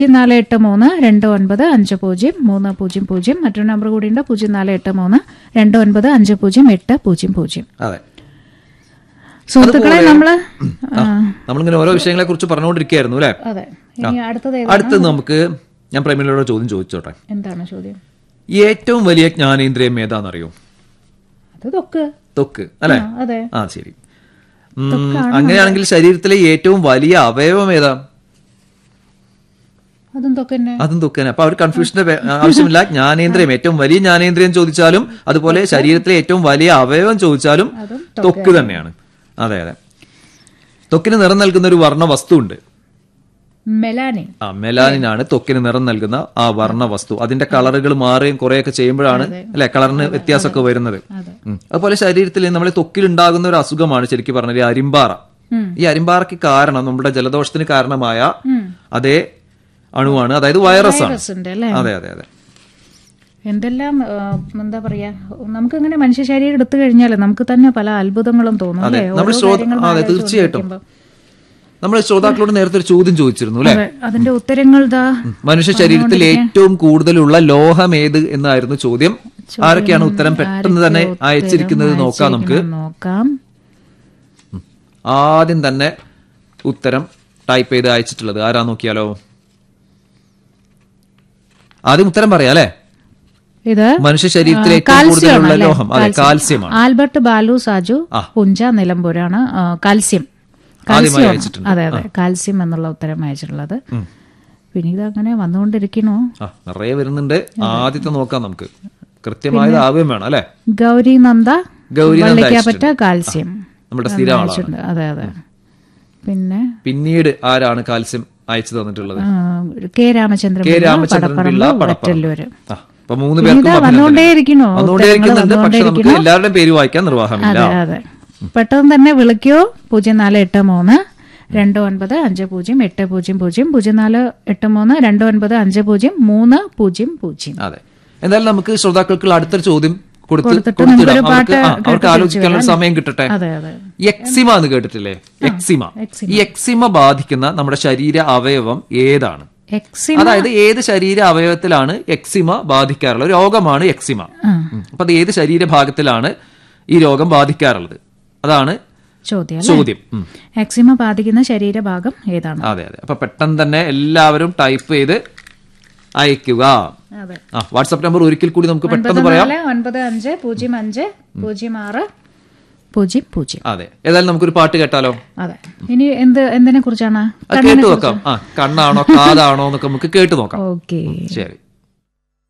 പൂജ്യം നാല് എട്ട് മൂന്ന് രണ്ട് ഒൻപത് അഞ്ച് പൂജ്യം മൂന്ന് പൂജ്യം പൂജ്യം മറ്റൊരു നമ്പർ കൂടിയുണ്ട് പൂജ്യം നാല് എട്ട് മൂന്ന് രണ്ട് ഒൻപത് അഞ്ച് പൂജ്യം എട്ട് പൂജ്യം പൂജ്യം അതെ സുഹൃത്തുക്കളെ നമ്മള് ആ, നമ്മളിങ്ങനെ ഓരോ വിഷയങ്ങളെ കുറിച്ച് പറഞ്ഞുകൊണ്ടിരിക്കുകയായിരുന്നു അല്ലെ അതെ ഇനി അടുത്തത് ഏതാ? അടുത്തത് നമുക്ക് ഞാൻ പ്രേമിലൂടെ ചോദ്യം ചോദിച്ചോട്ടെ എന്താണ് ചോദ്യം ഏറ്റവും വലിയ ജ്ഞാനേന്ദ്രിയം ഏതാണെന്നറിയോ അത് തൊക്ക് ത്വക്ക് അല്ലെ ആ, അതെ ആ ശരി ഉം, അങ്ങനെയാണെങ്കിൽ ശരീരത്തിലെ ഏറ്റവും വലിയ അവയവം ഏതാ അതും തൊക്ക് തന്നെ അതും ത്വക്കനെ അപ്പൊ അവർ കൺഫ്യൂഷന്റെ വേ- ആവശ്യമില്ല ജ്ഞാനേന്ദ്രിയം ഏറ്റവും വലിയ ജ്ഞാനേന്ദ്രിയം ചോദിച്ചാലും അതുപോലെ ശരീരത്തിലെ ഏറ്റവും വലിയ അവയവം ചോദിച്ചാലും അതും ത്വക്ക് തന്നെയാണ് അതെ അതെ ത്വക്കിന് നിറം നൽകുന്ന ഒരു വർണ്ണ വസ്തു ഉണ്ട് മെലാനിൻ ആ മെലാനിനാണ് ത്വക്കിന് നിറം നൽകുന്ന ആ വർണ്ണ വസ്തു അതിന്റെ കളറുകൾ മാറുകയും കുറെയൊക്കെ ചെയ്യുമ്പോഴാണ് അല്ലെ കളറിന് വ്യത്യാസമൊക്കെ വരുന്നത് അതെ ഉം. അതുപോലെ ശരീരത്തിൽ നമ്മളെ ത്വക്കിൽ ഉണ്ടാകുന്ന ഒരു അസുഖമാണ് ശരിക്കും പറഞ്ഞാൽ ഈ അരിമ്പാറ ഉം. ഈ അരിമ്പാറയ്ക്ക് കാരണം നമ്മുടെ ജലദോഷത്തിന് കാരണമായ അതേ അണുവാണ് അതായത് വൈറസ് ആണ് വൈറസ് ഉണ്ട് അല്ലേ അതെ അതെ അതെ എന്തെല്ലാം ആ, എന്താ പറയാ നമുക്ക് ഇങ്ങനെ മനുഷ്യ ശരീരം എടുത്തു കഴിഞ്ഞാൽ നമുക്ക് തന്നെ പല അത്ഭുതങ്ങളും തോന്നും അതെ അല്ലേ നമ്മൾ ഓരോ ശ്രോ കാര്യങ്ങളും അതെ ആലോചിച്ച് തീർച്ചയായിട്ടും കൊണ്ടിരിക്കുമ്പോ. നമ്മൾ ശ്രോതാക്കളോട് നേരത്തെ ഒരു ചോദ്യം ചോദിച്ചിരുന്നു അല്ലെ അതെ, അതിന്റെ ഉത്തരങ്ങൾ ദാ മനുഷ്യ ശരീരത്തിൽ ഏറ്റവും കൂടുതലുള്ള ലോഹം ഏത് എന്നായിരുന്നു ചോദ്യം ആരൊക്കെയാണ് ഉത്തരം പെട്ടെന്ന് തന്നെ അയച്ചിരിക്കുന്നത് നോക്കാം നമുക്ക് നോക്കാം ആദ്യം തന്നെ ഉത്തരം ടൈപ്പ് ചെയ്ത് അയച്ചിട്ടുള്ളത് ആരാ നോക്കിയാലോ ആദ്യം ഉത്തരം പറയാം അല്ലെ ഇത് മനുഷ്യ ശരീരത്തിൽ ഏറ്റവും കാൽസ്യം കൂടുതലുള്ള ആണല്ലേ? ലോഹം അതെ കാൽസ്യമാണ് ആൽബർട്ട് ബാലു സാജു പുഞ്ച നിലമ്പൂരാണ് ആ, കാൽസ്യം ആദ്യമായി കാൽസ്യം അയച്ചിട്ടുണ്ട്. അതെ അതെ കാൽസ്യം എന്നുള്ള ഉത്തരം അയച്ചിട്ടുള്ളത് പിന്നെ ഇത് അങ്ങനെ വന്നുകൊണ്ടിരിക്കണോ ആ നിറയെ വരുന്നുണ്ട് ആദ്യത്തെ നോക്കാം നമുക്ക് കൃത്യമായത് ആവുകയും വേണം അല്ലെ ഗൗരി നന്ദ ഗൗരി നന്ദ വള്ളിക്കാപ്പറ്റ കാൽസ്യം നമ്മുടെ സ്ഥിരം ആളാണ് അയച്ചിട്ടുണ്ട് അതെ അതെ പിന്നെ പിന്നീട് ആരാണ് കാൽസ്യം അയച്ചു തന്നിട്ടുള്ളത് ആ, കെ രാമചന്ദ്രൻ കെ പിള്ള, രാമചന്ദ്രൻ പിള്ള പടപ്പറമ്പ് പടപ്പറമ്പ് വെറ്റല്ലൂര് ആ, അപ്പൊ മൂന്ന് ഇതാ പേർക്കും അഭിനന്ദനം. വന്നുകൊണ്ടേയിരിക്കണോ? വന്നുകൊണ്ടേയിരിക്കുന്നുണ്ട് ഉത്തരങ്ങൾ പക്ഷെ നമുക്ക് വന്നുകൊണ്ടേയിരിക്കണോ? എല്ലാവരുടെയും പേര് വായിക്കാൻ നിർവാഹമില്ല അതെ അതെ പെട്ടെന്ന് തന്നെ വിളിക്കൂ പൂജ്യം നാല് എട്ട് മൂന്ന് രണ്ട് ഒൻപത് അഞ്ച് പൂജ്യം എട്ട് പൂജ്യം പൂജ്യം പൂജ്യം നാല് എട്ട് മൂന്ന് രണ്ട് ഒൻപത് അഞ്ച് പൂജ്യം മൂന്ന് പൂജ്യം പൂജ്യം അതെ എന്തായാലും നമുക്ക് ശ്രോതാക്കൾക്കുള്ള അടുത്തൊരു ചോദ്യം കൊടുത്ത് കൊടുത്തിട്ട് കൊടുത്തിടാം നമുക്കൊരു അവർക്ക് പാട്ട് ആ, അവർക്ക് കേട്ട് ആലോചിക്കാനുള്ള തിരിച്ചു സമയം കിട്ടട്ടെ അതെ അതെ എക്സിമ എന്ന് കേട്ടിട്ടില്ലേ എക്സിമ ഈ എക്സിമ ബാധിക്കുന്ന നമ്മുടെ ശരീര അവയവം ഏതാണ് എക്സിം അതായത് ഏത് ശരീര അവയവത്തിലാണ് എക്സിമ ബാധിക്കാറുള്ളത് രോഗമാണ് എക്സിമ ഉം. അപ്പൊ അത് ഏത് ശരീരഭാഗത്തിലാണ് ഈ രോഗം ബാധിക്കാറുള്ളത് അതാണ് ചോദ്യം അല്ലേ? ചോദ്യം ഉം. എക്സിമ ബാധിക്കുന്ന ശരീരഭാഗം ഏതാണ് അതെ അതെ അപ്പൊ പെട്ടെന്ന് തന്നെ എല്ലാവരും ടൈപ്പ് ചെയ്ത് അയക്കുക അതെ ആ വാട്സാപ്പ് നമ്പർ ഒരിക്കൽ കൂടി നമുക്ക് ഒൻപത് പെട്ടെന്ന് പറയാം നാല് ഒൻപത് അഞ്ച് പൂജ്യം അഞ്ച് പൂജ്യം ആറ് പൂജ്യം പൂജ്യം അതെ ഏതായാലും നമുക്കൊരു പാട്ട് കേട്ടാലോ അതെ ഇനി എന്ത് എന്തിനെ കുറിച്ചാണ് അത് കേട്ടു നോക്കാം ആ കണ്ണാണോ കാതാണോ എന്നൊക്കെ നമുക്ക് കേട്ടു നോക്കാം ഓക്കെ ശരി